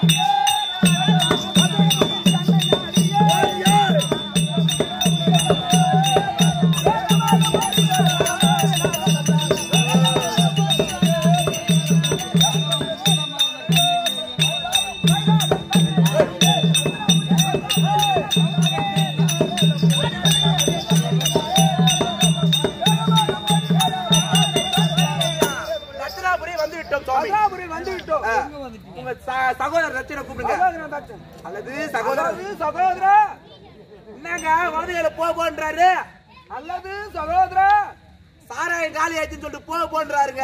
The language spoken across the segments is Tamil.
ரத்னாபுரி வந்து விட்டோம் சுவாமி மகாபுரி வந்து விட்டோம் ஆ. உங்க ச- சகோதரர் ரச்சனை கூப்பிடுங்க சகோதரன் தாச்சன். அல்லது சகோதரர் அதாவது சகோதரா என்னங்க வலதுகையில போ போன்றாரு அல்லது சகோதரா சாராயம் காலி ஆச்சுன்னு சொல்லிட்டு போ போன்றாருங்க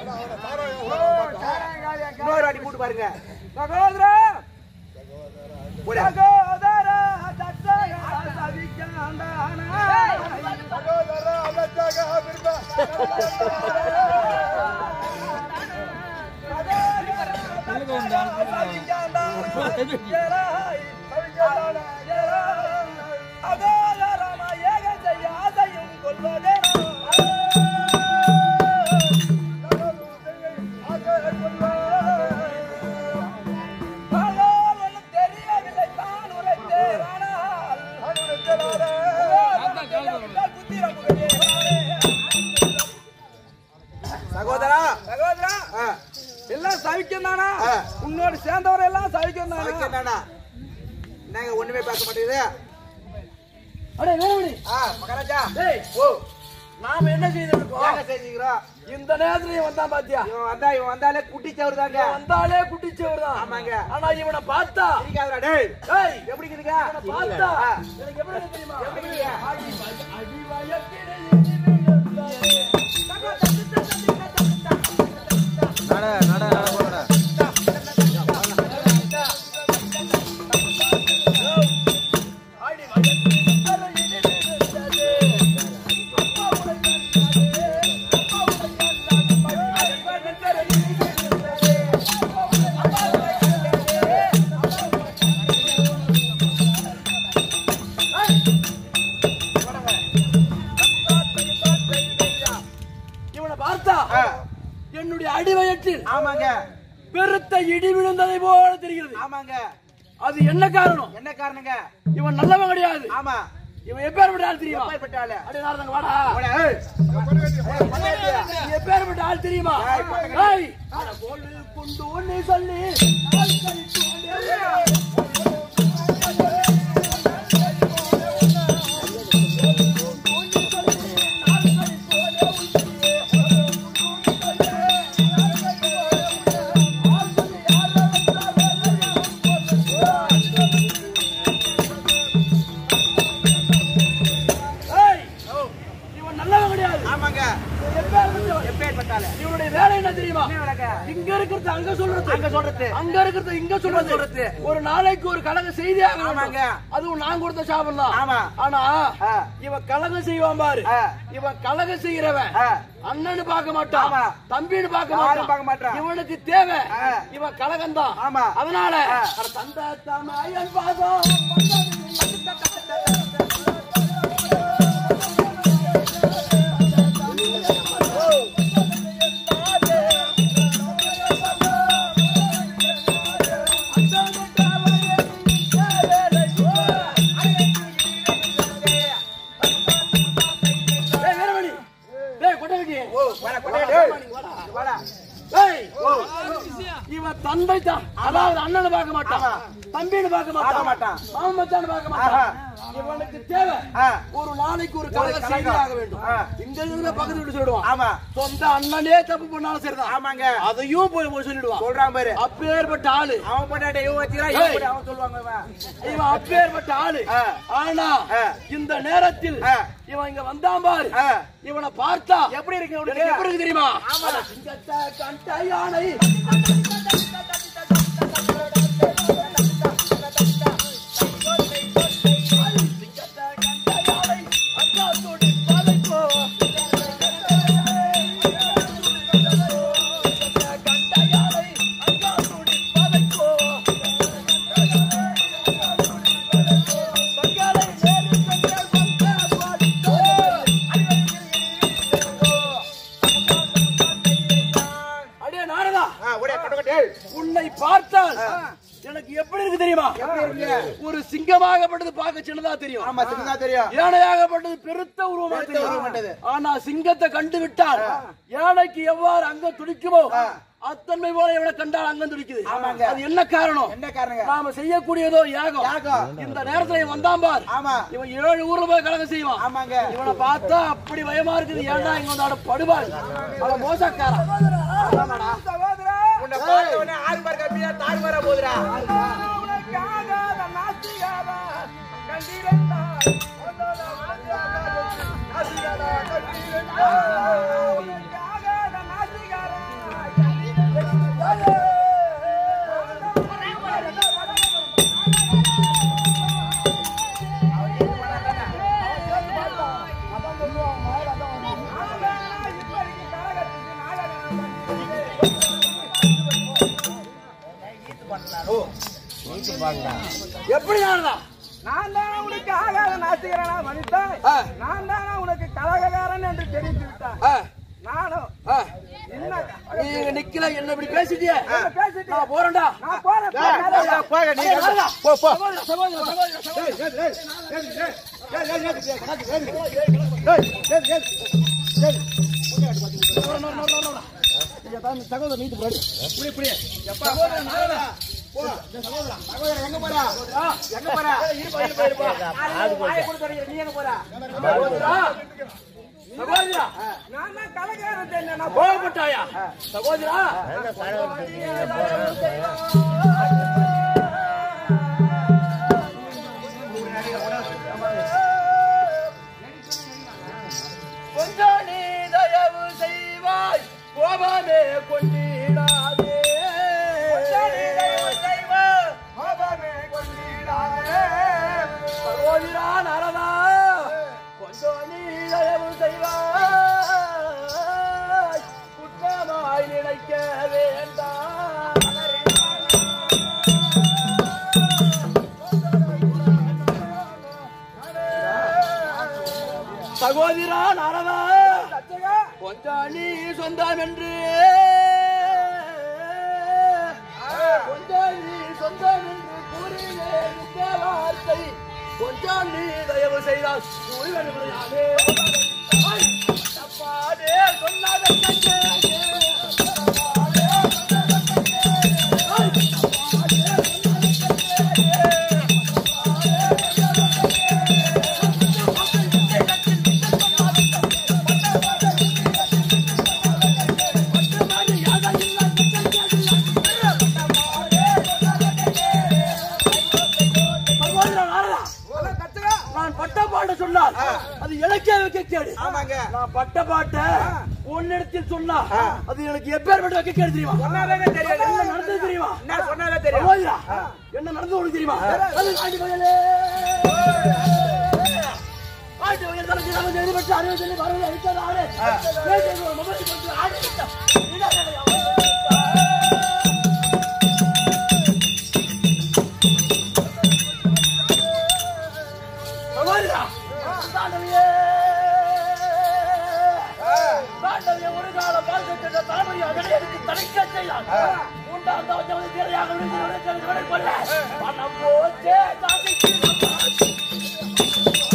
இன்னொரு வாட்டி கூட்டு பாருங்க சகோதரா போட. சகோதரா தத்தகா சவிக்காண்டானா. சகோதரா தத்தகா பிர்பா. சகோதரா சகோதரா ஆ, எல்லாம் சவிக்கம் தானா ஆ. உன்னோட சேர்ந்தவர் எல்லாம் சவிக்கம் தானா சவிக்கம் தானா? என்னங்க ஒண்ணுமே பேச மாட்டேங்குது அடே வேணுமணி ஆ, மகாராஜா டேய் ஓ நாம என்ன செய்திருக்கோம் ஏங்க செஞ்சுக்கிறோம் இந்த நேரத்துல இவன் வந்தான் பாத்தியா இவன் வந்தா இவன் வந்தாலே குட்டி சவர் தாங்க இவன் வந்தாலே குட்டிச்சவர் தான் ஆமாங்க. ஆனா இவனை பார்த்தா இருக்காதுடா டேய் டேய் எப்படி இருக்குதுங்க இவனை பார்த்தா ஆ. எனக்கு எப்படி இருக்கு தெரியுமா எப்படி இருக்குங்க? அடி வய- அடி வயத்திலே இனிமே இருந்தாலே. அடி வயத்திலே இனிமே இருந்தாலே. அப்பா உனக்கு இருந்தாலே. அப்பா உனக்கு இருந்தாலே. அடி வயத்திலே இனிமே இருந்தாலே. அப்பா உனக்கு இருந்தாலே. இவனை பார்த்தா ஆ, என்னுடைய அடிவயத்தில் ஆமாங்க பெருத்த இடி விழுந்ததை போல தெரிகிறது ஆமாங்க அது என்ன காரணம் என்ன காரணங்க இவன் நல்லவன் கிடையாது ஆமா இவன் எப்பேற்பட்ட ஆள் தெரியுமா எப்பேற்பட்ட ஆளு? அடே நாரதங்க வாடா போடா, ஏய். ஏய், பண்ணாதீங்க. நீ எப்பேற்பட்ட ஆள் தெரியுமா ஏய், பண்ணுங்க. ஏய், அட கோலு குண்டு ஒண்ணு சொல்லி ஆள் கழித்து கொண்டே ஏய், இவன் நல்லவன் கிடையாது ஆமாங்க இவன் எப்பேற்பட்டவன்? எப்பேற்பட்ட ஆளு? இவனுடைய வேலை என்ன தெரியுமா என்ன விளக்க? இங்க இருக்கிறது அங்க சொல்றது அங்க சொல்றது. அங்க இருக்கிறது இங்க சொல்றது சொல்றது. ஒரு நாளைக்கு ஒரு கலக செய்தி ஆமாங்க. அதுவும் நான் கொடுத்த சாபம் தான் ஆமா. ஆனா ஆ. இவன் கலகம் செய்வான் பாரு ஆ. இவன் கலகம் செய்யறவன் ஆ. அண்ணன்னு பார்க்க மாட்டான் ஆமா. தம்பின்னு பார்க்க யாரும் மாட்டான் பார்க்க மாட்டான். இவனுக்கு தேவை ஆ. இவன் கலகம் தான் ஆமா. அதனால ஆ. அட தந்த தமையன் பாதம் டேய் வீரமணி டேய் கொட்டகட்டி ஓ, வாடா, கொண்டே, டேய். வாடா. ஏய் இவன் தந்தை தான் அதாவது அண்ணனை பார்க்க மாட்டான் ஆமா. தம்பின்னு பார்க்க பார்க்க மாட்டான் மாட்டான். மாமன் மச்சான்னு பார்க்க மாட்டான் ஆஹா. இவனுக்கு தேவை ஆ. ஒரு நாளைக்கு ஒரு ஒரு கலக கலகம். செய்தியாக வேண்டும் ஆ. இங்க இருக்கிற பக்கத்து வீட்டு சொல்லிடுவான் ஆமா சொந்த அண்ணனே தப்பு பண்ணாலும் சரிதான் ஆமாங்க அதையும் போய் போய் சொல்லிடுவான் சொல்றான் பாரு அப்பேற்பட்ட ஆளு அவன் பொண்டாட்டி இவன் வச்சுக்கிறான் ஏய். இவன் பொண்டாட்டி அவன் சொல்லுவாங்க இவன். இவன் அப்பேற்பட்ட ஆளு ஆ. ஆனா ஆ. இந்த நேரத்தில் ஆ. இவன் இங்க வந்தான் பாரு ஆ. இவனை பார்த்தா எப்படி இருக்கு எனக்கு உனக்கு எப்படி இருக்கு தெரியுமா ஆமா. அட, சிங்கத்தை கண்ட யானை சிங்கத்தை கண்ட யானை அண்ணா தோடி பாதைக்கோ கண்ட யானை அண்ணா தோடி பாதைக்கோ பங்காளை ஏறி கண்ட வந்த பாடிக்கோ அடே நாரதா ஆ, ஓடியா, கொண்டு கொண்டு, ஏய். பார்த்தால் எனக்கு எப்படி இருக்கு தெரியுமா எப்படி இருக்கு? ஒரு சிங்கமாகப்பட்டது பார்க்க சின்னதா தெரியும் ஆமா சின்னதா தெரியும் யானையாகப்பட்டது பெருத்த உருவமா பெருத்த தெரியும் உருவமாட்டது. ஆனா சிங்கத்தை கண்டு விட்டால் யானைக்கு எவ்வாறு அங்கம் துடிக்குமோ அத்தன்மை போல இவனை கண்டால் அங்கம் துடிக்குது ஆமாங்க. அது என்ன காரணம் என்ன காரணங்க நாம செய்யக்கூடியதோ யாகம் யாகம். இந்த நேரத்துல இவன் வந்தான் பார் ஆமா இவன் ஏழு ஊர்ல போய் கலகம் செய்வான் ஆமாங்க இவனை பார்த்தா அப்படி பயமா இருக்குது ஏன்டா இங்க வந்து படுபாடு அவன் மோசக்காரன் ஆமாடா. உன்னை பார்த்த உடனே ஆறு மார்க் கம்மியா தாறு மாற போதுடா எப்படி நானுதா நான் தான் உனக்கு ஆகாத நாசிகரனா மனிதன் ஆ. நான் தான் உனக்கு கலகக்காரன் என்று தெரிவித்து விட்டான் ஆ, நானும் ஆ. என்ன நீங்க நிக்கல என்ன இப்படி பேசிட்டியே பேசிட்டு நான் போறேன்டா நான் போறேன் போக நீ ஏய், நானுதா. போ போ சகோதரா, சகோதரா, சகோதரா, சகோதரா. சகோதரன் நீட்டு போறாரு இப்படி இப்படி சகோதரன் நாரதா போ சகோதரன் சகோதரன் எங்க போறா எங்க போறா இருப்பா இருப்பா இருப்பா வாயை கொடுத்து நீ எங்க போறா சகோதரா சகோதரா நான் தான் கலகக்காரன் தெரிஞ்சேன் நான் கோபப்பட்டாயா சகோதரா கொஞ்சம் நீ தயவு செய்வாய் கோபமே கொண்டிடாதே சகோதரா நரதா கொஞ்சம் நீ தயவு செய்வாய் குற்றமாய் நினைக்க வேண்டாம் சகோதரா நரதா கொஞ்சம் நீ சொந்தம் என்று கொஞ்சம் நீ சொந்தம் என்று கூறினே முக்க வார்த்தை கொஞ்சம் நீ தயவு செய்தால் கூறினே தப்பாடே சொல்லாத நான் பட்ட பாட்ட சொன்னால் அது இலக்கிய வைக்க கேடு ஆமாங்க நான் பட்ட பாட்ட உன்னிடத்தில் சொன்னா அது எனக்கு எப்பேற்பட்ட வைக்க கேடு தெரியுமா சொன்னாதானே தெரியும். என்ன நடந்தது தெரியுமா என்ன சொன்னாலே தெரியும் சகோதரா, என்ன நடந்து உனக்கு தெரியுமா அது ஆண்டி கோயிலே ஆண்டி கோயில் தனக்கு நம்ம செய்தி பெற்ற அறிவு சொல்லி வரவை அளித்தது ஆளே வேண்டியது ஒரு மொபைல் கொண்டு ஆடி விட்டான். இதான் எனக்கு சகோதரா, தாண்டவியே. தாண்டவியே ஒரு கால வாழ்க்கை சென்ற தாமரை அதனை எடுத்து தணிக்க செய்தான். உண்டாம் தவச்சவனை தீரையாக விழுந்து விழுந்து விழுந்து கொள்ள. பணம் போச்சே தாண்டிக்கு நம்ம.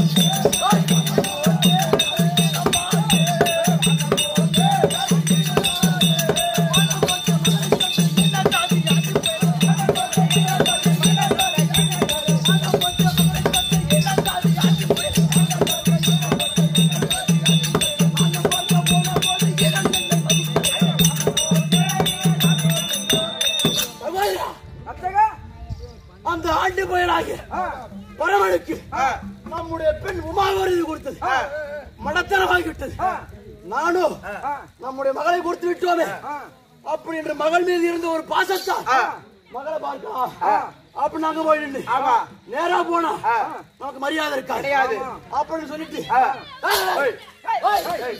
சகோதரா, அத்தகா அந்த ஆண்டு புயலாகிய பரமனுக்கு நம்முடைய பெண் உமாவரதி கொடுத்தது மடத்தனமாகி விட்டது நானும் நம்முடைய மகளை கொடுத்து விட்டோமே அப்படி என்று மகள் மீது இருந்த ஒரு பாசத்தால் மகளை பார்க்கலாம் அப்படி நாங்க போய் நின்று நேரா போனா நமக்கு மரியாதை இருக்காது கிடையாது. அப்படின்னு சொல்லிட்டு ஏய், ஏய்,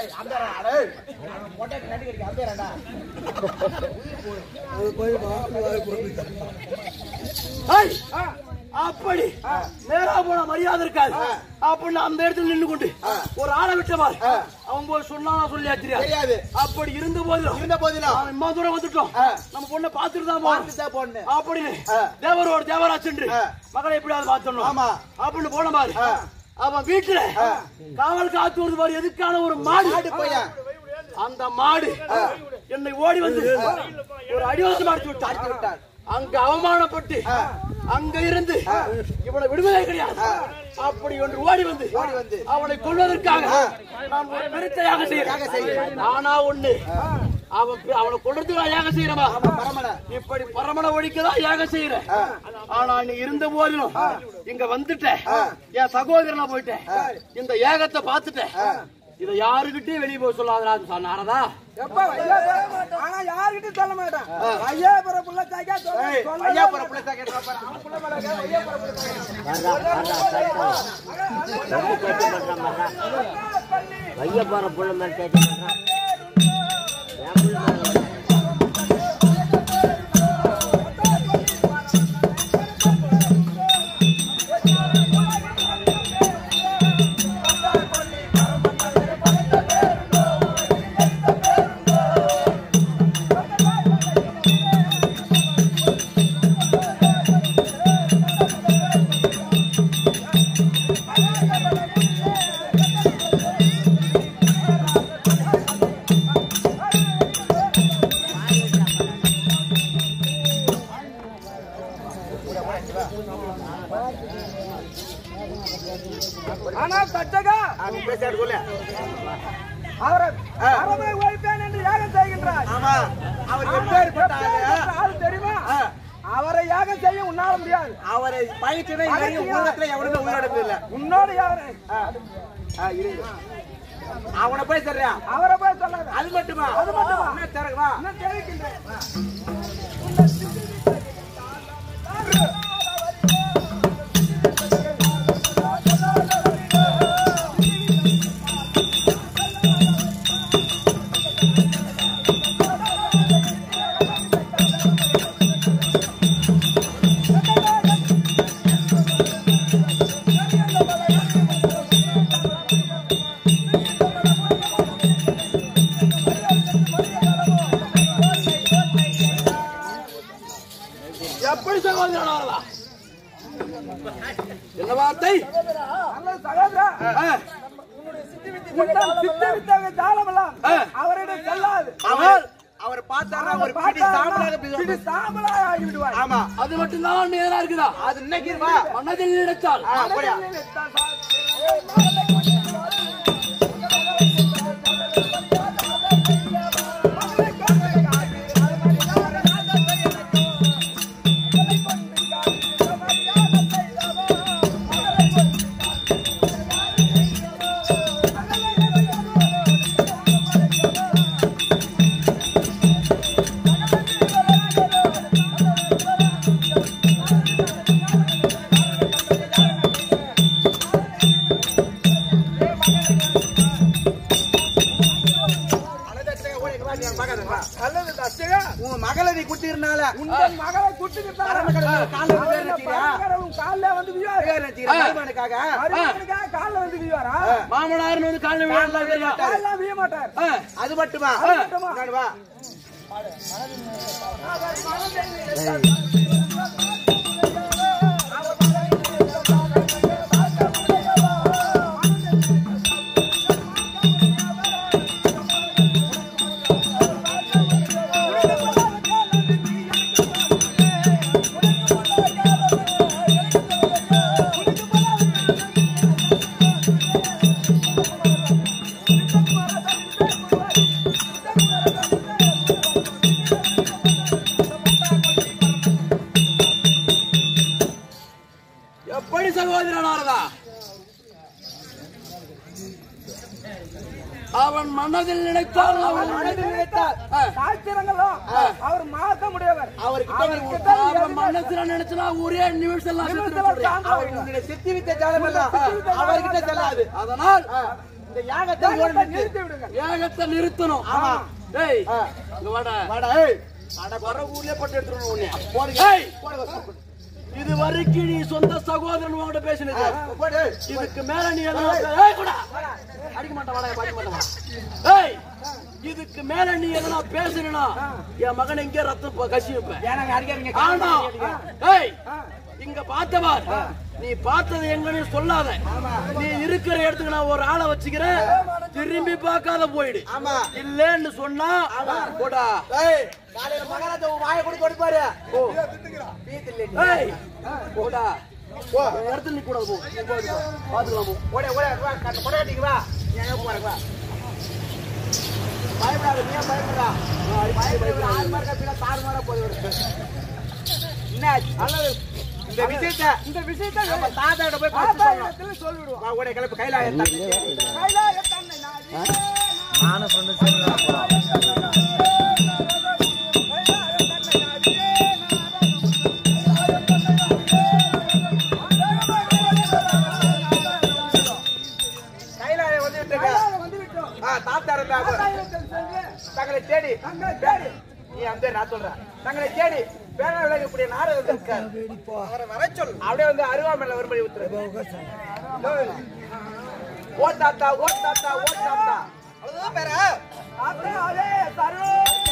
ஏய், அப்படி நேரா போனா மரியாதை இருக்காது அப்படின்னு அந்த இடத்துல நின்று கொண்டு ஒரு ஆளை விட்ட மாதிரி அவன் போய் சொன்னா சொல்லியா தெரியாது தெரியாது அப்படி இருந்த போதிலும் இருந்த போதிலும் அவன் இம்மா தூரம் வந்துட்டோம் ஆ. நம்ம பொண்ணை பார்த்துட்டு தான் போகணும் பார்த்துதான் பொண்ணு அப்படின்னு ஆ. தேவரோட தேவரா சென்று ஆ. மகளை எப்படியாவது பார்த்தோம் ஆமா. அப்படின்னு போன மாதிரி ஆ. அவன் வீட்டுல காவல் காத்து வருது பாரு எதுக்கான ஒரு மாடு மாடு பையன் அந்த மாடு என்னை ஓடி வந்து ஒரு அடிவாசம் அடிச்சு விட்டார் அடித்து விட்டார். அங்க அவமானப்பட்டு அங்க இருந்து இவனை விடுதலை கிடையாது அப்படி ஒன்று ஓடி வந்து ஓடி வந்து. அவனை கொள்வதற்காக நான் ஒரு பெருத்த யாகம் செய்யறேன் நானா ஒண்ணு அவன் பி- அவனை கொள்றதுக்கு நான் யாகம் செய்யறமா பரமன இப்படி பரமன ஒழிக்கதான் யாகம் செய்யறேன் ஆனா நீ இருந்த போதிலும் இங்க வந்துட்டேன் என் சகோதரனா போயிட்டேன் இந்த ஏகத்தை பார்த்துட்டேன் இத யாருகிட்டயும் வெளியே போய் சொல்லாதடா சொன்னாரதா எப்ப ஐயா ஆனா யார்கிட்டயும் சொல்ல மாட்டேன் ஐயா பிற புள்ள தாக்கா சொல்ல ஏய், சொல்லவே ஐயா மாட்டேன். போற பிள்ளை தான் கேட்டு பாப்பாரு. அவன் புள்ள மேல கேட்க, ஐயா போற பிள்ளை தான் கேட்க. வைய போற புள்ள மாதிரி கேட்டு பண்றான் என் புள்ள மாதிரி ஆனா தச்சகா அவன் பேசாரு சொல்லு. அவரை அறமை ஒழிப்பேன் என்று யாகம் செய்கின்றார் ஆமா அவர் எப்பேற்பட்ட ஆளு? ஆள் தெரியுமா ஆ. அவரை யாகம் செய்ய உன்னால முடியாது அவரை பயிற்சினா இது வரைக்கும் உலகத்துல எவனுமே உயிரோட இல்ல உன்னோடு யாரு ஆ, இருங்க. அவனை போய் தர்றியா அவரை போய் சொல்லாத அது மட்டுமா அது மட்டுமா? என்ன தரவா இன்னும் தெரிவிக்கின்றேன் எப்படி சகோதரனாரதா என்ன வார்த்தை நல்ல சகோதரா ஆ. உன்னால் சித்த வித்தக ஜாலமெல்லாம் ஆ. அவரிடம் செல்லாது அவர் அவர் பார்த்தாரா ஒரு பிடி பார்த்தாருன்னா சாம்பலாக பிடி பேசுவார். சாம்பலாய் ஆகி விடுவார் ஆமா அது மட்டும்தான் நேரா இருக்குதா அது இன்னைக்கு வா மனதில் நினைத்தால் ஆ, போடியா. அழகத்தை ஓடி இங்க வா, நீ பார்க்காத, வா. அல்லது தச்சகா உங்க மகளை நீ குட்டிருந்தால உங்கள் மகளை குட்டிக்கிட்டார் பரமக்கடவுள் கால்ல வந்து பேர் வச்சியா? காலைல வந்து வியாரு பேர் வச்சியா? மருமகனுக்காக மருமகனுக்காக காலைல வந்து வியாரா மாமனார்னு வந்து காலையில் விளையாடலாம் தெரியுமா? காலைல விய மாட்டார் ஆ. அது மட்டுமா மட்டுமா? இந்தாண்டு வா எப்படி சகோதரனாரதா அவன் மனதில் நினைத்தால் அவன் மனதில் நினைத்தார் ஆ. சாஸ்திரங்களும் அவர் மாற்ற முடியவர் அவர்கிட்ட நீ அவர்கிட்ட நீ அவன் எதுவுமே மனசுல நினைச்சனா ஒரே நிமிஷம் எல்லாம் செத்துட்டு நிமிஷத்துல சொல்றியா? சாம்பல் அவர் உன்னுடைய சித்தி வித்த ஜாலம் எல்லாம் அவர்கிட்ட செல்லாது அதனால் இந்த யாகத்தை ஓடி யாகத்தை நிறுத்து. நிறுத்தி விடுங்க ஏகத்தை நிறுத்தணும் ஆமா. டேய் ஆ. இங்க வாடா வாடா, ஏய். அட வர ஊர்லயே பட்டு எடுத்துருவோம் உன்னை போடுங்க. ஏய் போடுங்க, போடுங்க. இது வரைக்கும் நீ சொந்த சகோதரன் உன்கிட்ட பேசினது போடு. இதுக்கு மேல நீ எல்லாம் ஏய் குடா அடிக்க மாட்டேன் வாடா பாக்க மாட்டேன் ஏய் இதுக்கு மேல நீ எதனா பேசணும்னா என் மகன் எங்கே ரத்தம் ப- கசி வைப்பேன் ஏன்னா அடிக்காதீங்க ஆனா ஏய் இங்க பார்த்தவார் நீ பார்த்தது எங்கன்னு சொல்லாத நீ இருக்கிற இடத்துக்கு நான் ஒரு ஆளை வச்சுக்கிறேன் திரும்பி பார்க்காத போயிடு ஆமா. இல்லன்னு சொன்னா போடா ஏய் காலையில மகாராஜா உன் வாயை கூட கொடுப்பாரு போ பீத்து இல்லை நீ. ஏய் போடா போ இந்த இடத்துல நிக்க கூடாது போ நீ போ, நீ போ. பாத்துக்கலாம் போ ஓட ஓட வா கட்ட கொண்டாட்டிங்க வா நீ எங்க போற வா பயப்படாத நீ ஏன் பயப்படுறா பயப்படுற ஆறு மார்க்கா பின்ன தாறு மாரா போய் வருது என்ன ஆச்சு? நல்லது இந்த விஷயத்தை இந்த விஷயத்தை நம்ம தாத்தாட்ட போய் பார்த்து சொல்லணும் சொல்லிடுவோம் வா ஓட கிளப்பு கையில எடுத்தா கைலாய தன்னை நாடி நானும் ஃப்ரெண்டு சேர்ந்து கையில வந்து விட்டுருக்க வந்து விட்டோம் ஆ தாத்தா இருந்தாங்க கைலாயத்தில் சென்று தங்களை தேடி தங்களை தேடி. நீ அந்த நான் சொல்றேன் தங்களை தேடி பேர விலகு இப்படி நாடகம் இருக்காரு அவரை வர சொல் அப்படியே வந்து அருவாமல வரும்படி விட்டுரு ஓ தாத்தா ஓ தாத்தா ஓ தாத்தா அவ்வளவுதான் பேர தாத்தாவே தரு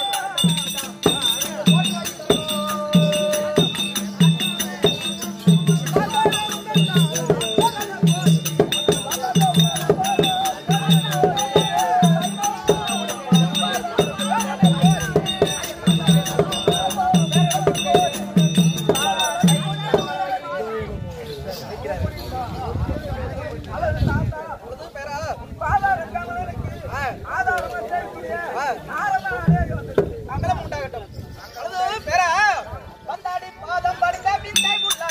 பாதாள கமலனுக்கு ஆதாரமா சேர்க்கக்கூடிய நாரதா அநேகம் வந்தது. மங்களம் உண்டாகட்டும் அழுது பேர வந்தாடி பாதம் படிந்த பிந்தை உள்ள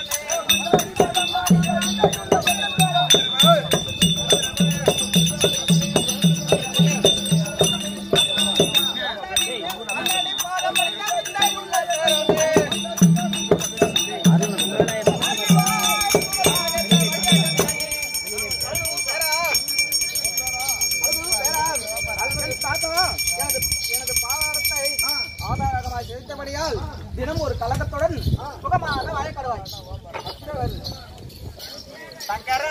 எனது பாவாரத்தை ஆதாரமாக செலுத்தபடியால் தினம் ஒரு கலகத்துடன் சுகமாக வாழக்கடுவாய் சங்கர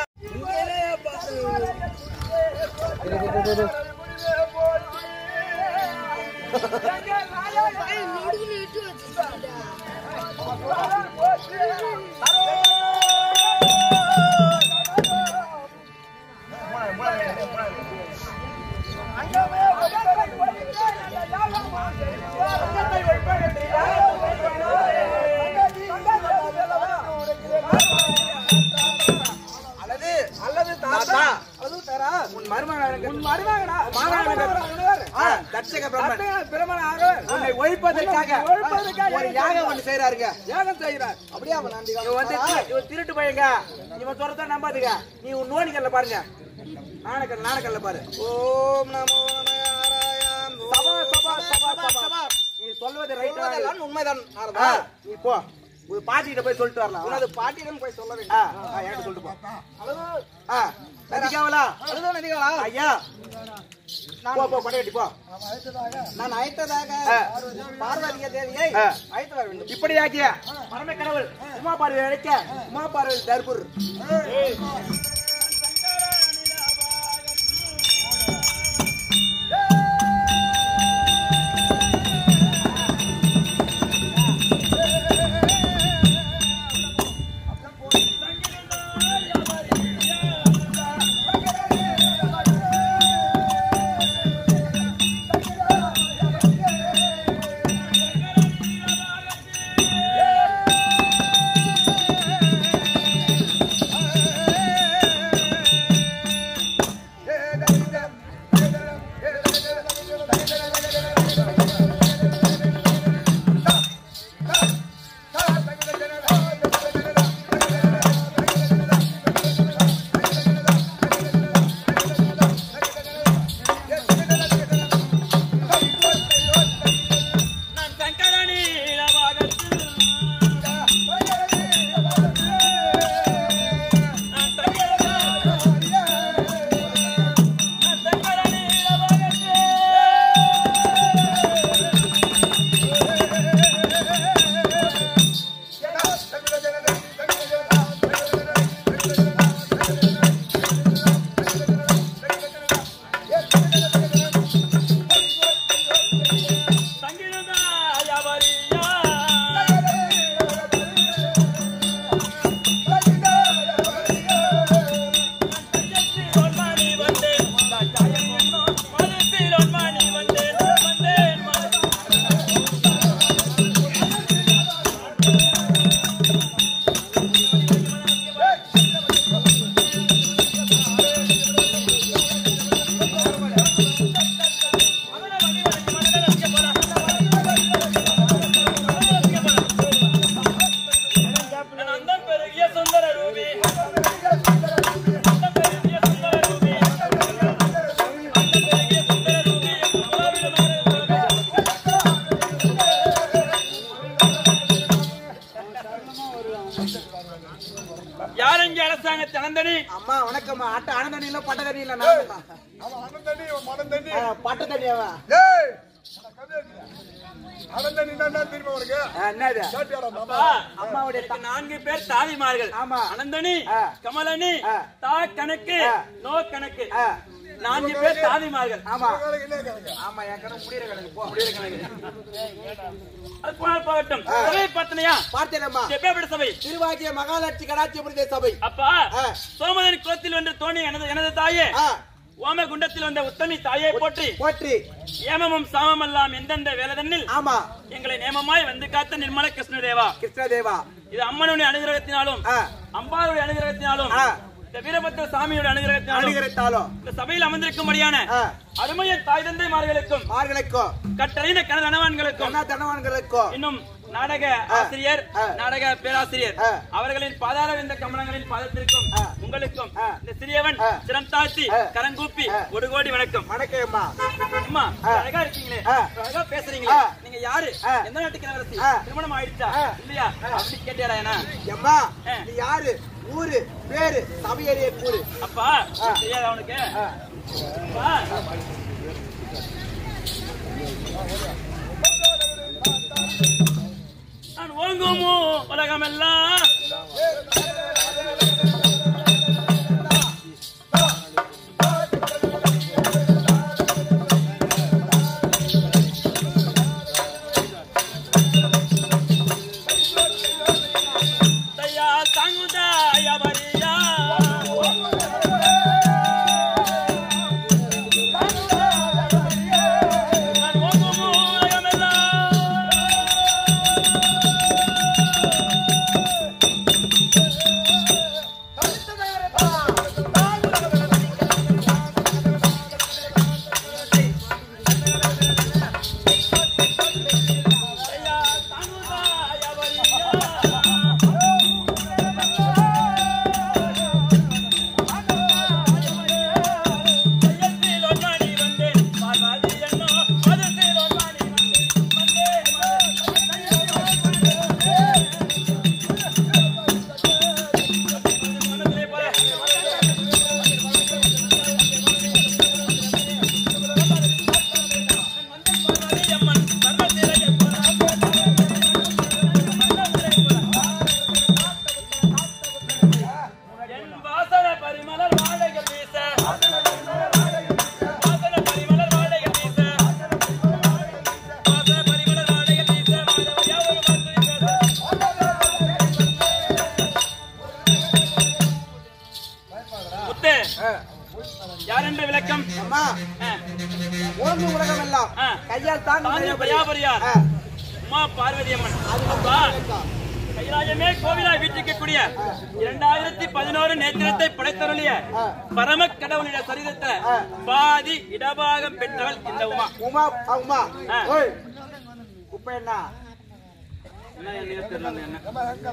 அல்லது அல்லது தாத்தா தாத்தா அல்லது தரா உன் மருமகன் உன் மருமகனா மாமனார் ஆ, தட்சக பிரம்மன் பிரமனாக உன்னை ஒழிப்பதற்காக உன்னை ஒழிப்பதற்காக ஒரு யாகம் ஒன்று செய்யறாருங்க யாகம் செய்கிறார் அப்படியே அவன் இவன் வந்து தி- இவன் திருட்டு பையங்க இவன் சொல்றத நம்பாதுங்க நீ உன் நோனிக்கல்ல பாருங்க நாணக்கல் நாணக்கல்ல பாரு ஓம் நமோ நாராயண் சபா சபா சபா சபா நீ சொல்வது ரைட் உண்மைதான் ஆ, நீ போ ஒரு பாட்டிகிட்ட போய் சொல்லிட்டு வரலாம் உனது பாட்டியிடம் போய் சொல்ல வேண்டும் என்கிட்ட சொல்லிட்டு போ ஆ, நதிகாவலா அதுதான் நினைக்கலாம் ஐயா போ போ படையட்டி போ நான் அழைத்ததாக ஆ. பார்வதிய தேவியை ஆ. அழைத்து வர வேண்டும் இப்படியாக்கிய பரம கடவுள் உமா பார்வை அழைக்க உமா பார்வை தர்பூர் ஆ யார் இங்கே அரசாங்கத்தை அனந்தனி அம்மா வணக்கம்மா ஆட்ட ஆனந்த தண்ணி இல்ல பட்ட தண்ணி இல்ல நான் தான். அவன் அண்ணன் தண்ணி இவன் மனம் தண்ணி ஆ, பட்ட தண்ணி அவன் ஏய் அண்ணன் தண்ணி தான் திரும்ப உனக்கு ஆ, என்னது சாட்டியாரா மாமா அப்பா, அம்மாவுடைய எனக்கு நான்கு பேர் தாதிமார்கள் ஆமா. அனந்தனி ஆ. கமலனி ஆ. தா கணக்கு ஆ. நோ கணக்கு ஆ, நான்கு பேர் தாதிமார்கள் ஆமா வேலைக்கு என்ன கணக்கு ஆமா என் கணக்கு முடியிற கணக்கு போ முடியிற கணக்கு அது போனால் போகட்டும் சபை பத்தனையா பார்த்தேனம்மா எப்பேற்பட்ட சபை திருவாக்கிய மகாலட்சுமி கடாட்சிபுரதே சபை அப்பா ஆ. சோமதன் குலத்தில் வென்ற தோணி எனது எனது தாயே ஆ, ஓம குண்டத்தில் வந்த உத்தமி தாயை போற்றி போற்றி ஏமமும் சாமம் எல்லாம் எந்தெந்த வேலதன்னில் ஆமா எங்களை நேமமாய் வந்து காத்த நிர்மல கிருஷ்ணதேவா கிருஷ்ணதேவா இது அம்மனுடைய அனுகிரகத்தினாலும் ஆ, அம்பாளுடைய அனுகிரகத்தினாலும் ஆ. இந்த வீரபத்திர சாமியோட அனுகிரகத்தினாலும் அணுகிறத்தாலும் இந்த சபையில் அமர்ந்திருக்கும்படியான ஆ, அருமைய தாய் தந்தைமார்களுக்கும் மார்களுக்கும் கட்டளையின கனல் அனவான்களுக்கும் கண்ணா தனவான்களுக்கும் இன்னும் நாடக ஆசிரியர் ஆ. நாடக பேராசிரியர் ஆ. அவர்களின் பாதார இந்த கமலங்களின் பாதத்திற்கும் ஆ. உங்களுக்கும் ஆ. இந்த சிறியவன் ஆ. சிரம் தாழ்த்தி ஆ. கரங்கூப்பி ஆ. ஒரு கோடி வணக்கம் வணக்கம்மா அம்மா ஆ. அழகா இருக்கீங்களே ஆ. அழகா பேசுறீங்களே ஆ. நீங்க யாரு ஆ. எந்த நாட்டுக்கு இளவரசி ஆ. திருமணம் ஆயிடுச்சா ஆ. இல்லையா அப்படி கேட்டியாடா என்ன எம்மா ஆ. நீ யாரு ஊரு பேரு சபையறிய கூறு அப்பா ஆ. தெரியாதா அவனுக்கு ஆ. அப்பா. நான் ஓங்குமோ உலகமெல்லாம் தையா தாங்குதா ஐயாவரியா நான் ஓங்குமோ உலகமெல்லாம் தையா தாங்குதா ஐயாவரியா மையத்தில் ஒன்றாடி வந்தேன் பார்வாதி என்னோ மதத்தில் ஒன்றாடி வந்தேன் வந்தேன் மனதிலே போல பார்வாதி அம்மன் சர்வத்திலே என் வாசன பரிமளர் வாழைகள் வீச வாசன பரிமளர் வாழைகள் வீச வாசன பரிமளர் வாழைகள் வீச மாதவர் யாவரும் வந்து பேச முத்து யார் என்ற விளக்கம் அம்மா ஆ, ஓங்கு உலகம் எல்லாம் ஆ. கையால் தாங்கு தாங்கு கையால் பரியாபரியார் ஆ. உமா பார்வதி அம்மன் அப்பா, கைலாயமே கோவிலாய் வீட்டிருக்கக்கூடிய இரண்டாயிரத்தி பதினோரு நேத்திரத்தை படைத்தருளிய பரம கடவுளுடைய சரிதத்தை பாதி இடபாகம் பெற்றவள் இந்த உமா உமா ஆ, உமா ஆ. ஓய் குப்பை என்ன என்ன என்னையோ தெரியல அந்த எண்ணெய்.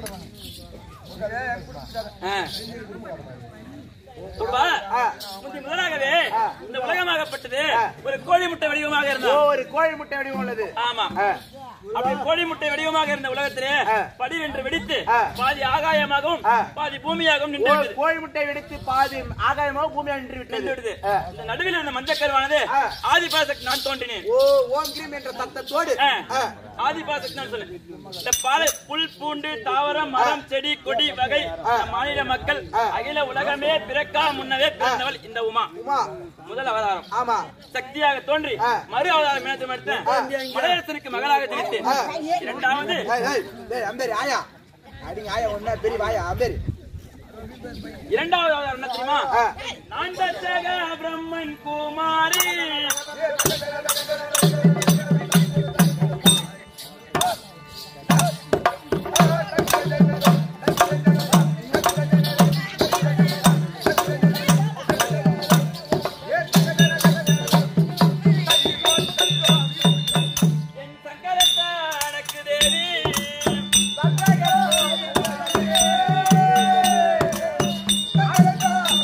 ஆ. அப்பா, ஆ. முந்தி முதலாகவே ஆ. இந்த உலகமாகப்பட்டது ஆ. ஒரு கோழி முட்டை வடிவமாக ஓ, இருந்தது ஒரு கோழி முட்டை வடிவம் உள்ளது ஆமா ஆ. அப்படி கோழி முட்டை வடிவமாக இருந்த உலகத்திலே ஆ. படிவென்று வெடித்து ஆ. பாதி ஆகாயமாகவும் ஆ. பாதி பூமியாகவும் ஓ, நின்று விட்டது. கோழி முட்டை வெடித்து பாதி ஆகாயமாக பூமியா நின்று நின்று விட்டது விட்டது. ஆ. இந்த நடுவில் இருந்த மஞ்சக்கருவானது ஆ. ஆதிபாசக் நான் தோன்றினேன் ஓ ஓம் கிரீம் என்ற சத்தத்தோடு ஆ. ஆ. ஆதிபாசக் நான் சொல்லு இந்த பாலை புல் பூண்டு தாவரம் மரம் செடி கொடி வகை நம் மாநில மக்கள் ஆ. அகில உலகமே பிறக்கா முன்னவே பிறந்தவள் இந்த உமா உமா முதல் அவதாரம் ஆமா சக்தியாக தோன்றி ஆ. மறு அவதாரம் எடுத்து எடுத்து மலையரசனுக்கு மகளாக ஜனித்து ஆ. இரண்டாவது ஏய், ஏய், டேய், அம்பேரி ஆயா அடிங்க ஆயா ஒன்னா பெரிய வாயா அம்பேரி இரண்டாவது அவதாரம் என்ன தெரியுமா ஆ. நான் தச்சக பிரம்மன் குமாரி என் சங்கரத்தானக்கு தேவி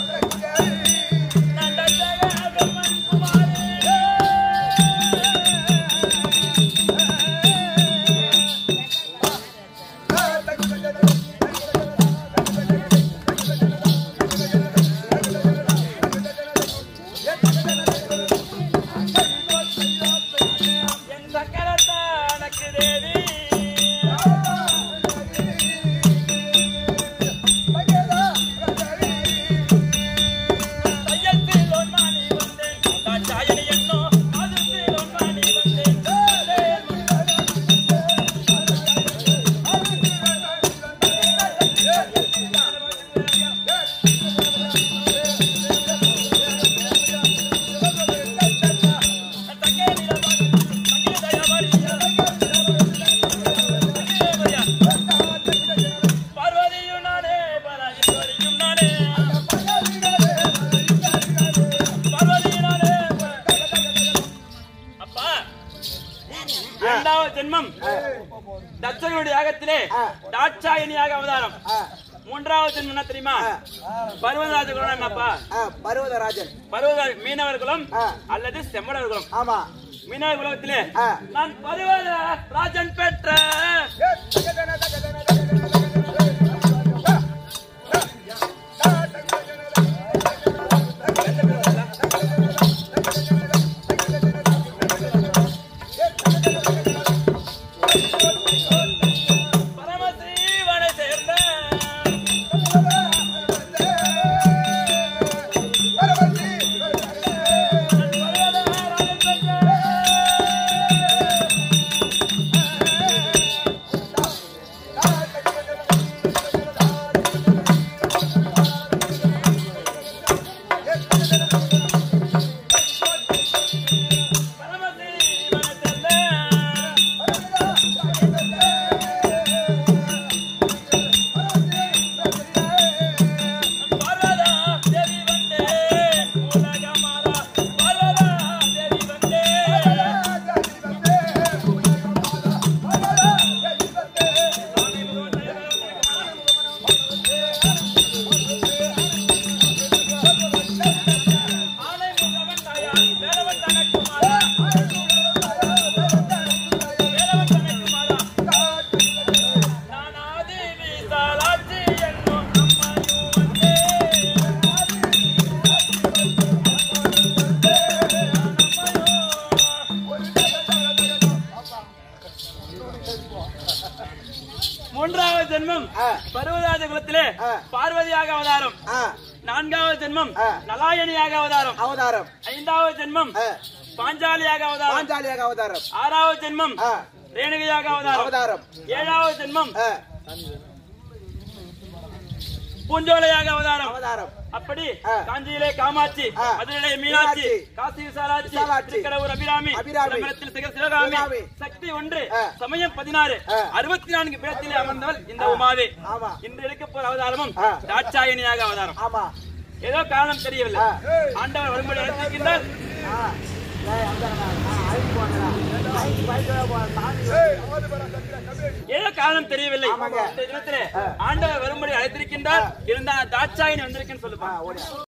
நான் தச்சக பிரம்மன் குமாரி கலியுகத்திலே தாட்சாயணியாக அவதாரம் மூன்றாவது ஜென்மம் என்ன தெரியுமா பர்வதராஜ குலம் என்னப்பா ஆ, பர்வதராஜன் பர்வத மீனவர் குலம் ஆ. அல்லது செம்மடர் குலம் ஆமா மீனவர் குலத்திலே ஆ. நான் பர்வத ராஜன் பெற்ற பரமசிவனை சேர்ந்த பரமசிவனை சேர்ந்த பார்வதா தேவி வந்தே உலகமாதா பார்வதா தேவி வந்தே ஆனை முகவன் தாயார் வேலவன் தனக்கு மாதா வேலவன் தனக்கு மாதா நான் ஆதி விசாலாட்சி என்னும் அம்மையும் வந்தே மூன்றாவது ஜென்மம் ஆ. பருவராஜ குலத்திலே ஆ. பார்வதியாக அவதாரம் ஆ, நான்காவது ஜென்மம் ஆ. நலாயணியாக அவதாரம் அவதாரம் ஐந்தாவது ஜென்மம் ஆ, பாஞ்சாலியாக அவதாரம் பாஞ்சாலியாக அவதாரம் ஆறாவது ஜென்மம் ஆ, ரேணுகையாக அவதாரம் அவதாரம் ஏழாவது ஜென்மம் ஆ, பூஞ்சோலையாக அவதாரம் அவதாரம் அப்படி ஆ. காஞ்சியிலே காமாட்சி ஆ. மதுரையிலே மீனாட்சி மீனாட்சி. காசி விசாலாட்சி விசாலாட்சி. திருக்கடவுர் அபிராமி அபிராமி. விளம்பரத்தில் சிகர் சிவகாமி சிவகாமி. சக்தி ஒன்று ஆ. சமயம் பதினாறு ஆ. அறுபத்தி நான்கு பேரத்திலே அமர்ந்தவள் இந்த உமாவே ஆமா. இன்று எடுக்க போற அவதாரமும் ஆ. தாட்சாயணியாக அவதாரம் ஆமா ஏதோ காரணம் தெரியவில்லை ஆ. ஆண்டவர் வரும்படி அழைத்திருக்கின்றார் ஆ, ஏய், அந்தாடா, நான் அழைத்து போனேடா. அழைத்து போயிட்டு போ, சாமி ஏதோ காரணம் தெரியவில்லை ஆமாங்க. இந்த தினத்திலே ஆண்டவர் வரும்படி அழைத்திருக்கின்றார் இருந்தால் தாட்சாயணி வந்திருக்கேன்னு சொல்லுப்பா ஓடியா